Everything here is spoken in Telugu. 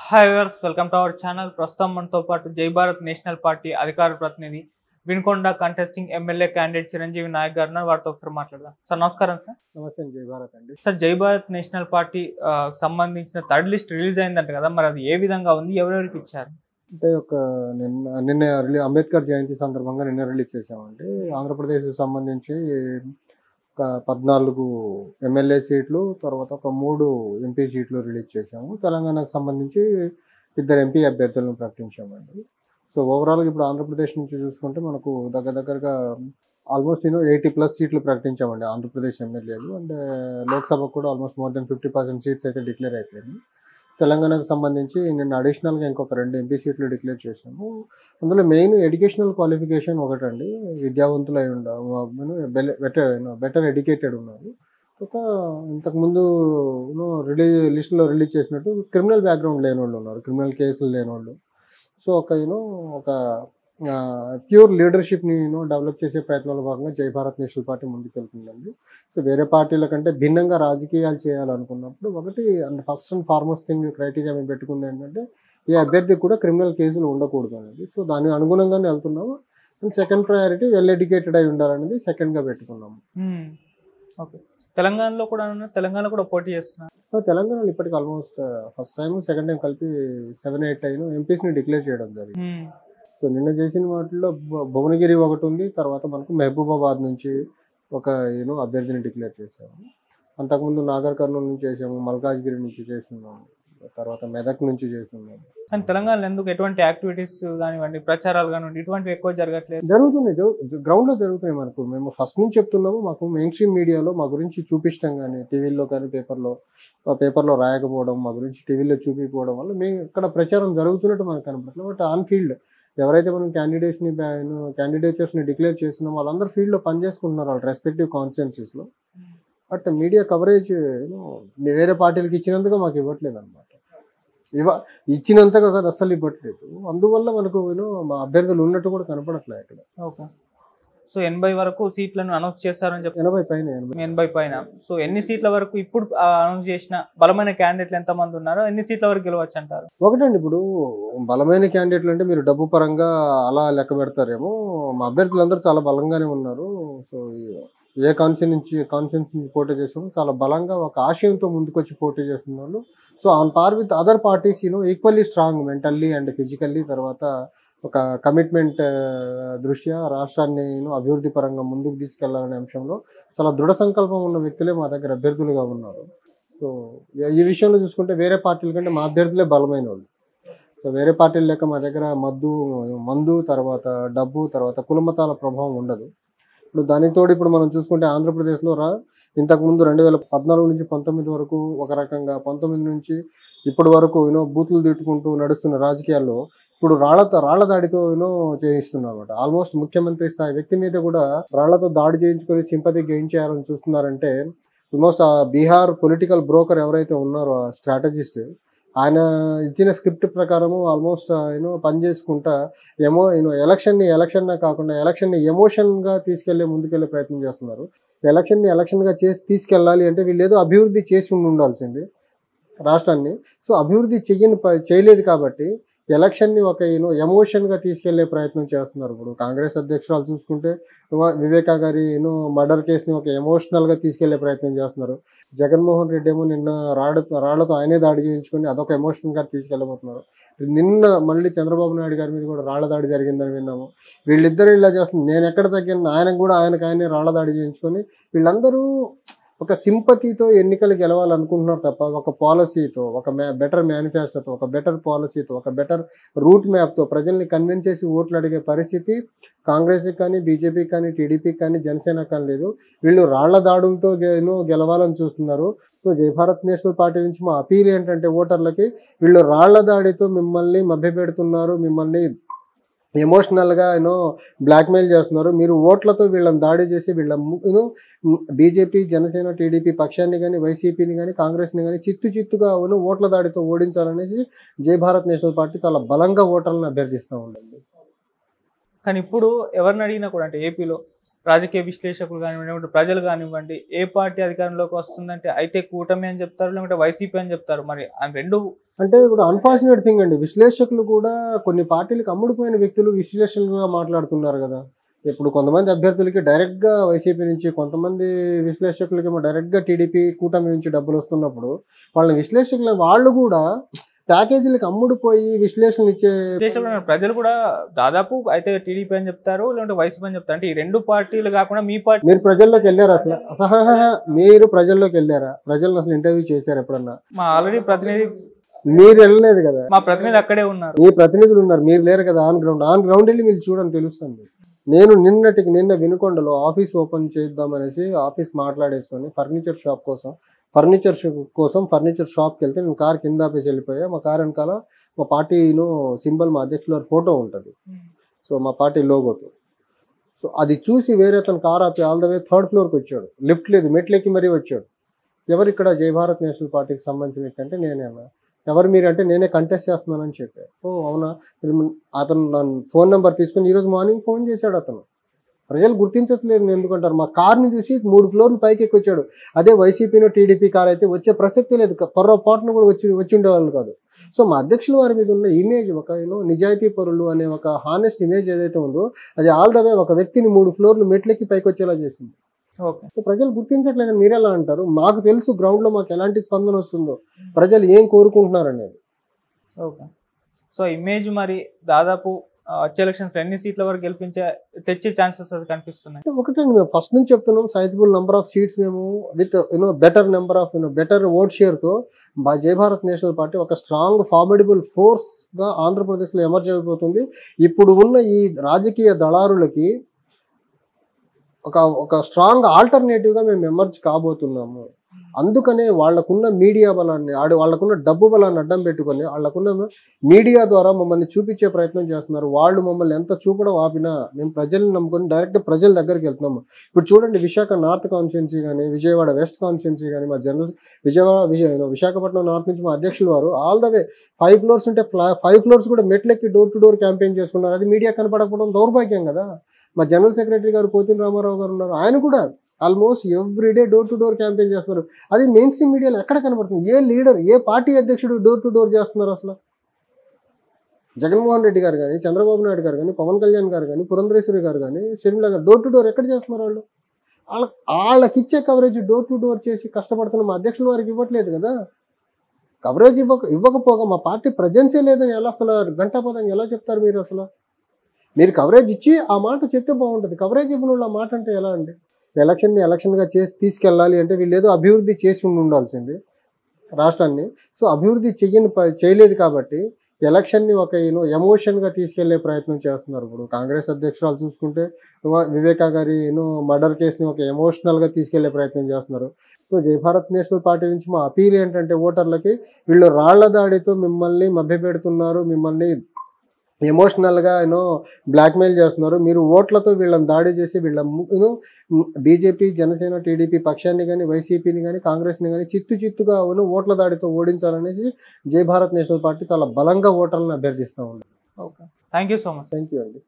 Hi viewers welcome to our channel ప్రస్తుతం మనతో పాటు జై భారత్ నేషనల్ పార్టీ అధికార ప్రతినిధి Vinukonda contesting MLA candidate Chiranjeevi Naik గారు ఉన్నారు. వారితో ఒకసారి మాట్లాడదాం సార్ నమస్కారం సార్ నమస్తే జై భారత్ అండి సార్ జై భారత్ నేషనల్ పార్టీ ఆ, సంబంధించిన థర్డ్ లిస్ట్ రిలీజ్ అయిందంట కదా మరి అది ఏ విధంగా ఉంది ఎవరెవరికి ఇచ్చారు అంటే ఒక నిన్న నిన్న రిలీ అంబేద్కర్ జయంతి సందర్భంగా నిన్న రిలీజ్ చేసామండి ఆంధ్రప్రదేశ్కి సంబంధించి ఒక పద్నాలుగు ఎమ్మెల్యే సీట్లు తర్వాత ఒక మూడు ఎంపీ సీట్లు రిలీజ్ చేసాము తెలంగాణకు సంబంధించి ఇద్దరు ఎంపీ అభ్యర్థులను ప్రకటించామండి సో ఓవరాల్గా ఇప్పుడు ఆంధ్రప్రదేశ్ నుంచి చూసుకుంటే మనకు దగ్గర దగ్గరగా ఆల్మోస్ట్ నేను ఎయిటీ ప్లస్ సీట్లు ప్రకటించామండి ఆంధ్రప్రదేశ్ ఎమ్మెల్యేలు అండ్ లోక్సభకు కూడా almost more than fifty percent seats అయితే డిక్లేర్ అయిపోయింది తెలంగాణకు సంబంధించి నిన్న అడిషనల్గా ఇంకొక రెండు ఎంపీ సీట్లు డిక్లేర్ చేసాము అందులో మెయిన్ ఎడ్యుకేషనల్ క్వాలిఫికేషన్ ఒకటండి విద్యావంతులు అయి ఉండ బెటర్ బెటర్ ఎడ్యుకేటెడ్ ఉన్నారు ఒక ఇంతకుముందు రిలీజ్ లిస్ట్లో రిలీజ్ చేసినట్టు క్రిమినల్ బ్యాక్గ్రౌండ్ లేని వాళ్ళు ఉన్నారు క్రిమినల్ కేసులు లేని వాళ్ళు సో ఒక యూనో ఒక ప్యూర్ లీడర్షిప్ని యూనో డెవలప్ చేసే ప్రయత్నంలో భాగంగా జై భారత్ నేషనల్ పార్టీ ముందుకెళ్తుందండి సో వేరే పార్టీల కంటే భిన్నంగా రాజకీయాలు చేయాలనుకున్నప్పుడు ఒకటి and first and foremost thing criteria మేము పెట్టుకుంది ఏంటంటే ఈ అభ్యర్థికి కూడా క్రిమినల్ కేసులు ఉండకూడదు అనేది సో దాని అనుగుణంగానే వెళ్తున్నాము and second priority well educated అయి ఉండాలనేది సెకండ్గా పెట్టుకున్నాము ఓకే తెలంగాణలో కూడా ఉన్నారు. తెలంగాణ కూడా పోటీ చేస్తున్నారు సో తెలంగాణలో ఇప్పటికి almost first time second time కలిపి సెవెన్ ఎయిట్ అయిన ఎంపీస్ని డిక్లేర్ చేయడం జరిగింది మ్మ్. సో నిన్న చేసిన వాటిలో భు- భువనగిరి ఒకటి ఉంది తర్వాత మనకు మహబూబాబాద్ నుంచి ఒక యూనో అభ్యర్థిని డిక్లేర్ చేసాము అంతకుముందు నాగర్ కర్నూలు నుంచి చేసాము మల్కాజ్గిరి నుంచి చేస్తున్నాము తర్వాత మెదక్ నుంచి చేస్తున్నాము కానీ తెలంగాణలో ఎందుకు ఎటువంటి యాక్టివిటీస్ కానివ్వండి ప్రచారాలు కానివ్వండి ఇటువంటివి ఎక్కువ జరగట్లేదు జరుగుతున్నాయి గ్రౌండ్లో జరుగుతున్నాయి మనకు మేము ఫస్ట్ నుంచి చెప్తున్నాము మాకు మెయిన్ స్ట్రీమ్ మీడియాలో మా గురించి చూపించడం కానీ టీవీలో కానీ పేపర్లో పేపర్లో రాయకపోవడం మా గురించి టీవీలో చూపించకపోవడం వల్ల మేము ఇక్కడ ప్రచారం జరుగుతున్నట్టు మనకు కనపడలేదు బట్ ఆన్ ఫీల్డ్ ఎవరైతే మనం క్యాండిడేట్స్ని క్యాండిడేచర్స్ని డిక్లేర్ చేస్తున్నామో వాళ్ళందరూ ఫీల్డ్లో పనిచేసుకుంటున్నారు వాళ్ళ రెస్పెక్టివ్ కాన్స్టిట్యున్సీస్లో బట్ మీడియా కవరేజ్ వేరే పార్టీలకు ఇచ్చినందుకు మాకు ఇవ్వట్లేదు అనమాట ఇవ ఇచ్చినంతగా కాదు అస్సలు ఇవ్వట్లేదు అందువల్ల మనకు యూనో మా అభ్యర్థులు ఉన్నట్టు కూడా కనపడట్లేదు ఇక్కడ ఓకే సో ఎనభై వరకు సీట్లను అనౌన్స్ చేస్తారని చెప్పి ఎనభై పైన ఎనభై ఎనభై పైన సో ఎన్ని సీట్ల వరకు ఇప్పుడు అనౌన్స్ చేసిన బలమైన క్యాండిడేట్లు ఎంతమంది ఉన్నారో ఎన్ని సీట్ల వరకు గెలవచ్చు అంటారు ఒకటండి ఇప్పుడు బలమైన క్యాండిడేట్లు అంటే మీరు డబ్బు పరంగా అలా లెక్క పెడతారేమో మా అభ్యర్థులందరూ చాలా బలంగానే ఉన్నారు సో ఏ కాన్సెన్ నుంచి కాన్సెన్స్ నుంచి పోటీ చేస్తున్నారు చాలా బలంగా ఒక ఆశయంతో ముందుకొచ్చి పోటీ చేస్తున్నారు so on par with other parties you know equally strong mentally and physically తర్వాత ఒక కమిట్మెంట్ దృష్ట్యా రాష్ట్రాన్ని యూనో అభివృద్ధి పరంగా ముందుకు తీసుకెళ్లాలనే అంశంలో చాలా దృఢ సంకల్పం ఉన్న వ్యక్తులే మా దగ్గర అభ్యర్థులుగా ఉన్నారు సో ఈ విషయంలో చూసుకుంటే వేరే పార్టీల కంటే మా అభ్యర్థులే బలమైన వాళ్ళు సో వేరే పార్టీలు లేక మా దగ్గర మద్దు మందు తర్వాత డబ్బు తర్వాత కులమతాల ప్రభావం ఉండదు ఇప్పుడు దానికి తోడు ఇప్పుడు మనం చూసుకుంటే ఆంధ్రప్రదేశ్లో రా ఇంతకుముందు రెండు వేల పద్నాలుగు నుంచి పంతొమ్మిది వరకు ఒక రకంగా పంతొమ్మిది నుంచి ఇప్పటి వరకు యూనో బూతులు తిట్టుకుంటూ నడుస్తున్న రాజకీయాల్లో ఇప్పుడు రాళ్లతో రాళ్ల దాడితో యూనో చేయిస్తున్నారు అనమాట ఆల్మోస్ట్ ముఖ్యమంత్రి స్థాయి వ్యక్తి మీద కూడా రాళ్లతో దాడి చేయించుకొని సింపతి గెయిన్ చేయాలని చూస్తున్నారంటే ఆల్మోస్ట్ ఆ బీహార్ పొలిటికల్ బ్రోకర్ ఎవరైతే ఉన్నారో ఆ స్ట్రాటజిస్ట్ ఆయన ఇచ్చిన స్క్రిప్ట్ ప్రకారము ఆల్మోస్ట్ యూనో పని చేసుకుంటా ఏమో యూనో ఎలక్షన్ని ఎలక్షన్గా కాకుండా ఎలక్షన్ని ఎమోషన్గా తీసుకెళ్లే ముందుకెళ్లే ప్రయత్నం చేస్తున్నారు ఎలక్షన్ని ఎలక్షన్గా చేసి తీసుకెళ్ళాలి అంటే వీళ్ళు ఏదో అభివృద్ధి చేసి ఉండి ఉండాల్సింది రాష్ట్రాన్ని సో అభివృద్ధి చెయ్యని ప- చేయలేదు కాబట్టి ఎలక్షన్ని ఒక యూనో ఎమోషన్గా తీసుకెళ్లే ప్రయత్నం చేస్తున్నారు ఇప్పుడు కాంగ్రెస్ అధ్యక్షురాలు చూసుకుంటే వ- వివేకా గారి యూనో మర్డర్ కేసుని ఒక ఎమోషనల్గా తీసుకెళ్లే ప్రయత్నం చేస్తున్నారు జగన్మోహన్ రెడ్డి ఏమో నిన్న రాడ రాళ్లతో ఆయనే దాడి చేయించుకొని అదొక ఎమోషన్గా తీసుకెళ్ళబోతున్నారు నిన్న మళ్ళీ చంద్రబాబు నాయుడు గారి మీద కూడా రాళ్ల దాడి జరిగిందని విన్నాము వీళ్ళిద్దరూ ఇలా చేస్తున్నారు నేను ఎక్కడ తగ్గిన ఆయనకు కూడా ఆయనకు ఆయనే రాళ్ల దాడి చేయించుకొని వీళ్ళందరూ ఒక సింపతితో ఎన్నికలు గెలవాలనుకుంటున్నారు తప్ప ఒక పాలసీతో ఒక మ్యా బెటర్ మేనిఫెస్టోతో ఒక బెటర్ పాలసీతో ఒక బెటర్ రూట్ మ్యాప్తో ప్రజల్ని కన్విన్స్ చేసి ఓట్లు అడిగే పరిస్థితి కాంగ్రెస్కి కానీ బీజేపీకి కానీ టీడీపీకి కానీ జనసేనకి కానీ లేదు వీళ్ళు రాళ్ల దాడులతో గె- గెలవాలని చూస్తున్నారు సో జై భారత్ నేషనల్ పార్టీ నుంచి మా అపీల్ ఏంటంటే ఓటర్లకి వీళ్ళు రాళ్ల దాడితో మిమ్మల్ని మభ్యపెడుతున్నారు మిమ్మల్ని ఎమోషనల్గా యూనో బ్లాక్మెయిల్ చేస్తున్నారు మీరు ఓట్లతో వీళ్ళని దాడి చేసి వీళ్ళ యూనో బీజేపీ జనసేన టీడీపీ పక్షాన్ని కానీ వైసీపీని కానీ కాంగ్రెస్ని కానీ చిత్తు చిత్తుగా యూనో ఓట్ల దాడితో ఓడించాలనేసి జై భారత్ నేషనల్ పార్టీ చాలా బలంగా ఓటర్లను అభ్యర్థిస్తూ ఉండండి కానీ ఇప్పుడు ఎవరిని అడిగినా కూడా అంటే ఏపీలో రాజకీయ విశ్లేషకులు కానివ్వండి లేకుంటే ప్రజలు కానివ్వండి ఏ పార్టీ అధికారంలోకి వస్తుందంటే అయితే కూటమి అని చెప్తారు లేకుంటే వైసీపీ అని చెప్తారు మరి ఆ రెండు అంటే ఇప్పుడు అన్ఫార్చునేట్ థింగ్ అండి విశ్లేషకులు కూడా కొన్ని పార్టీలకు అమ్ముడుపోయిన వ్యక్తులు విశ్లేషకులుగా మాట్లాడుతున్నారు కదా ఇప్పుడు కొంతమంది అభ్యర్థులకి డైరెక్ట్గా వైసీపీ నుంచి కొంతమంది విశ్లేషకులకి డైరెక్ట్గా టీడీపీ కూటమి నుంచి డబ్బులు వస్తున్నప్పుడు వాళ్ళ విశ్లేషకులు వాళ్ళు కూడా ప్యాకేజీలకు అమ్ముడుపోయి విశ్లేషణలు ఇచ్చే విశ్లేషకులు ప్రజలు కూడా దాదాపు అయితే టీడీపీ అని చెప్తారు లేకుంటే వైసీపీ అని చెప్తారు అంటే ఈ రెండు పార్టీలు కాకుండా మీ పార్టీ మీరు ప్రజల్లోకి వెళ్ళారా అసలు అసహ మీరు ప్రజల్లోకి వెళ్ళారా ప్రజలను అసలు ఇంటర్వ్యూ చేశారు ఎప్పుడన్నా మా ఆల్రెడీ ప్రతినిధి మీరు వెళ్ళలేదు కదా మా ప్రతినిధి అక్కడే ఉన్నారు మీ ప్రతినిధులు ఉన్నారు మీరు లేరు కదా ఆన్ గ్రౌండ్ ఆన్ గ్రౌండ్ వెళ్ళి మీరు చూడని తెలుస్తుంది నేను నిన్నటికి నిన్న వినుకొండలో ఆఫీస్ ఓపెన్ చేద్దామనేసి ఆఫీస్ మాట్లాడేసుకొని ఫర్నిచర్ షాప్ కోసం ఫర్నిచర్ కోసం ఫర్నిచర్ షాప్కి వెళ్తే నేను కార్ కింద ఆపేసి వెళ్ళిపోయా మా కార్ వెనకాల మా పార్టీలో సింబల్ మా అధ్యక్షుల వారి ఫోటో ఉంటుంది సో మా పార్టీ లోగోతో సో అది చూసి వేరే అతను కార్ ఆపి ఆల్ ద వే థర్డ్ ఫ్లోర్కి వచ్చాడు లిఫ్ట్ లేదు మెట్లెక్కి మరీ వచ్చాడు ఎవరు ఇక్కడ జై భారత్ నేషనల్ పార్టీకి సంబంధించిన వ్యక్తి అంటే నేనే అన్నా ఎవరు మీరు అంటే నేనే కంటెస్ట్ చేస్తున్నానని చెప్పారు ఓ అవునా అతను నన్ను ఫోన్ నెంబర్ తీసుకుని ఈరోజు మార్నింగ్ ఫోన్ చేశాడు అతను ప్రజలు గుర్తించట్లేదు నేను ఎందుకంటారు మా కార్ని చూసి మూడు ఫ్లోర్లు పైకి ఎక్కి వచ్చాడు అదే వైసీపీనో టీడీపీ కార్ అయితే వచ్చే ప్రసక్తి లేదు పొరపాటును కూడా వచ్చి వచ్చి ఉండేవాళ్ళు కాదు సో మా అధ్యక్షుల వారి మీద ఉన్న ఇమేజ్ ఒక యూనో నిజాయితీ పరులు అనే ఒక హానెస్ట్ ఇమేజ్ ఏదైతే ఉందో అది ఆల్ ద వే ఒక వ్యక్తిని మూడు ఫ్లోర్లు మెట్లెక్కి పైకి వచ్చేలా చేసింది ఓకే సో ప్రజలు గుర్తించట్లేదని మీరు ఎలా అంటారు మాకు తెలుసు గ్రౌండ్ లో మాకు ఎలాంటి స్పందన వస్తుందో ప్రజలు ఏం కోరుకుంటున్నారు అనేది ఓకే సో ఇమేజ్ మరి దాదాపు ఆ, వచ్చే ఎలక్షన్స్ ఎన్ని సీట్ల వరకు గెలిపించే తెచ్చే ఛాన్సెస్ అది కనిపిస్తున్నాయి అంటే ఒకటండి మేము ఫస్ట్ నుంచి చెప్తున్నాం సైజబుల్ నెంబర్ ఆఫ్ సీట్స్ మేము with you know better number of you know better vote share తో బా జై భారత్ నేషనల్ పార్టీ ఒక స్ట్రాంగ్ ఫార్మిడబుల్ ఫోర్స్ గా ఆంధ్రప్రదేశ్ లో ఎమర్జ్ అయిపోతుంది ఇప్పుడు ఉన్న ఈ రాజకీయ దళారులకి ఒక ఒక స్ట్రాంగ్ ఆల్టర్నేటివ్ గా మేము ఎమర్జ్ కాబోతున్నాము అందుకనే వాళ్ళకున్న మీడియా బలాన్ని ఆడు వాళ్ళకున్న డబ్బు బలాన్ని అడ్డం పెట్టుకొని వాళ్ళకున్న మీడియా ద్వారా మమ్మల్ని చూపించే ప్రయత్నం చేస్తున్నారు వాళ్ళు మమ్మల్ని ఎంత చూపడం ఆపినా మేము ప్రజల్ని నమ్ముకొని డైరెక్ట్ ప్రజల దగ్గరికి వెళ్తున్నాము ఇప్పుడు చూడండి విశాఖ నార్త్ కాన్స్టిట్యున్సీ కానీ విజయవాడ వెస్ట్ కాన్స్టిట్యున్సీ కానీ మా జనరల్ విజయవాడ విజయ విశాఖపట్నం నార్త్ నుంచి మా అధ్యక్షులు వారు all the way five floors ఉంటే ఫైవ్ ఫ్లోర్స్ కూడా మెట్లెక్కి డోర్ టు డోర్ క్యాంపెయిన్ చేసుకున్నారు అది మీడియా కనపడకపోవడం దౌర్భాగ్యం కదా మా జనరల్ సెక్రటరీ గారు పోతిన రామారావు గారు ఉన్నారు ఆయన కూడా almost everyday door to door campaign చేస్తున్నారు అది మెయిన్ స్ట్రీమ్ మీడియాలో ఎక్కడ కనబడుతుంది ఏ లీడర్ ఏ పార్టీ అధ్యక్షుడు డోర్ టు డోర్ చేస్తున్నారు అసలు జగన్మోహన్ రెడ్డి గారు కానీ చంద్రబాబు నాయుడు గారు కానీ పవన్ కళ్యాణ్ గారు కానీ పురంధరేశ్వరి గారు కానీ షర్మిల గారు డోర్ టు డోర్ ఎక్కడ చేస్తున్నారు వాళ్ళు వాళ్ళ వాళ్ళకి ఇచ్చే కవరేజ్ డోర్ టు డోర్ చేసి కష్టపడుతున్న మా అధ్యక్షుల వారికి ఇవ్వట్లేదు కదా కవరేజ్ ఇవ్వక ఇవ్వకపోగా మా పార్టీ ప్రజెన్సే లేదని ఎలా అసలు గంటాపదంగా ఎలా చెప్తారు మీరు అసలు మీరు కవరేజ్ ఇచ్చి ఆ మాట చెప్తే బాగుంటుంది కవరేజ్ ఇవ్వని వాళ్ళు ఆ మాట అంటే ఎలా అండి ఎలక్షన్ని ఎలక్షన్గా చేసి తీసుకెళ్ళాలి అంటే వీళ్ళు ఏదో అభివృద్ధి చేసి ఉండి ఉండాల్సింది రాష్ట్రాన్ని సో అభివృద్ధి చెయ్యని ప- చేయలేదు కాబట్టి ఎలక్షన్ని ఒక యూనో ఎమోషన్గా తీసుకెళ్లే ప్రయత్నం చేస్తున్నారు ఇప్పుడు కాంగ్రెస్ అధ్యక్షురాలు చూసుకుంటే వ- వివేకా గారి యూనో మర్డర్ కేసుని ఒక ఎమోషనల్గా తీసుకెళ్లే ప్రయత్నం చేస్తున్నారు సో జై భారత్ నేషనల్ పార్టీ నుంచి మా అపీల్ ఏంటంటే ఓటర్లకి వీళ్ళు రాళ్ల దాడితో మిమ్మల్ని మభ్యపెడుతున్నారు మిమ్మల్ని ఎమోషనల్గా యూనో బ్లాక్మెయిల్ చేస్తున్నారు మీరు ఓట్లతో వీళ్ళని దాడి చేసి వీళ్ళ యూనో బీజేపీ జనసేన టీడీపీ పక్షాన్ని కానీ వైసీపీని కానీ కాంగ్రెస్ని కానీ చిత్తు చిత్తుగా యూనో ఓట్ల దాడితో ఓడించాలనేసి జై భారత్ నేషనల్ పార్టీ చాలా బలంగా ఓటర్లను అభ్యర్థిస్తూ ఉంది okay thank you so much thank you అండి